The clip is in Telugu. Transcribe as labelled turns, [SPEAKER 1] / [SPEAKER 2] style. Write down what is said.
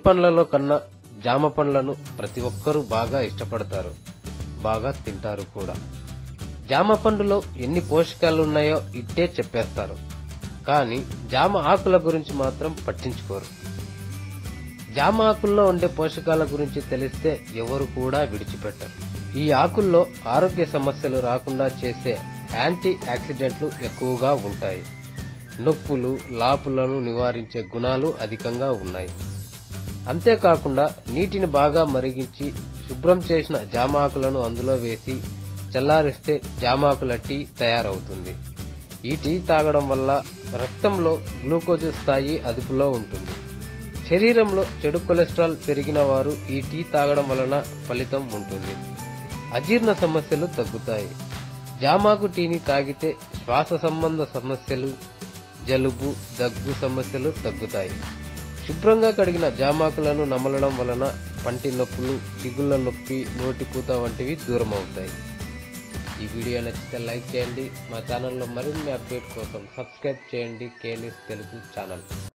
[SPEAKER 1] పండ్లలో కన్నా జామ పండ్లను ప్రతి ఒక్కరూ బాగా ఇష్టపడతారు బాగా తింటారు కూడా జామ పండులో ఎన్ని పోషకాలు ఉన్నాయో ఇట్టే చెప్పేస్తారు కానీ జామ ఆకుల గురించి మాత్రం పట్టించుకోరు జామ ఆకుల్లో ఉండే పోషకాల గురించి తెలిస్తే ఎవరు కూడా విడిచిపెట్టరు ఈ ఆకుల్లో ఆరోగ్య సమస్యలు రాకుండా చేసే యాంటీ ఆక్సిడెంట్లు ఎక్కువగా ఉంటాయి నొప్పులు లాపులను నివారించే గుణాలు అధికంగా ఉన్నాయి అంతేకాకుండా నీటిని బాగా మరిగించి శుభ్రం చేసిన జామ ఆకులను అందులో వేసి చల్లారిస్తే జామాకుల టీ తయారవుతుంది ఈ టీ తాగడం వల్ల రక్తంలో గ్లూకోజ్ స్థాయి అదుపులో ఉంటుంది శరీరంలో చెడు కొలెస్ట్రాల్ పెరిగిన వారు ఈ టీ తాగడం వలన ఫలితం ఉంటుంది అజీర్ణ సమస్యలు తగ్గుతాయి జామాకు టీని తాగితే శ్వాస సంబంధ సమస్యలు జలుబు దగ్గు సమస్యలు తగ్గుతాయి శుభ్రంగా కడిగిన జామాకులను నమలడం వలన పంటి నొప్పులు చిగుళ్ళ నొప్పి నోటిపూత వంటివి దూరం అవుతాయి ఈ వీడియో నచ్చితే లైక్ చేయండి మా ఛానల్లో మరిన్ని అప్డేట్ కోసం సబ్స్క్రైబ్ చేయండి కేనిస్ తెలుగు ఛానల్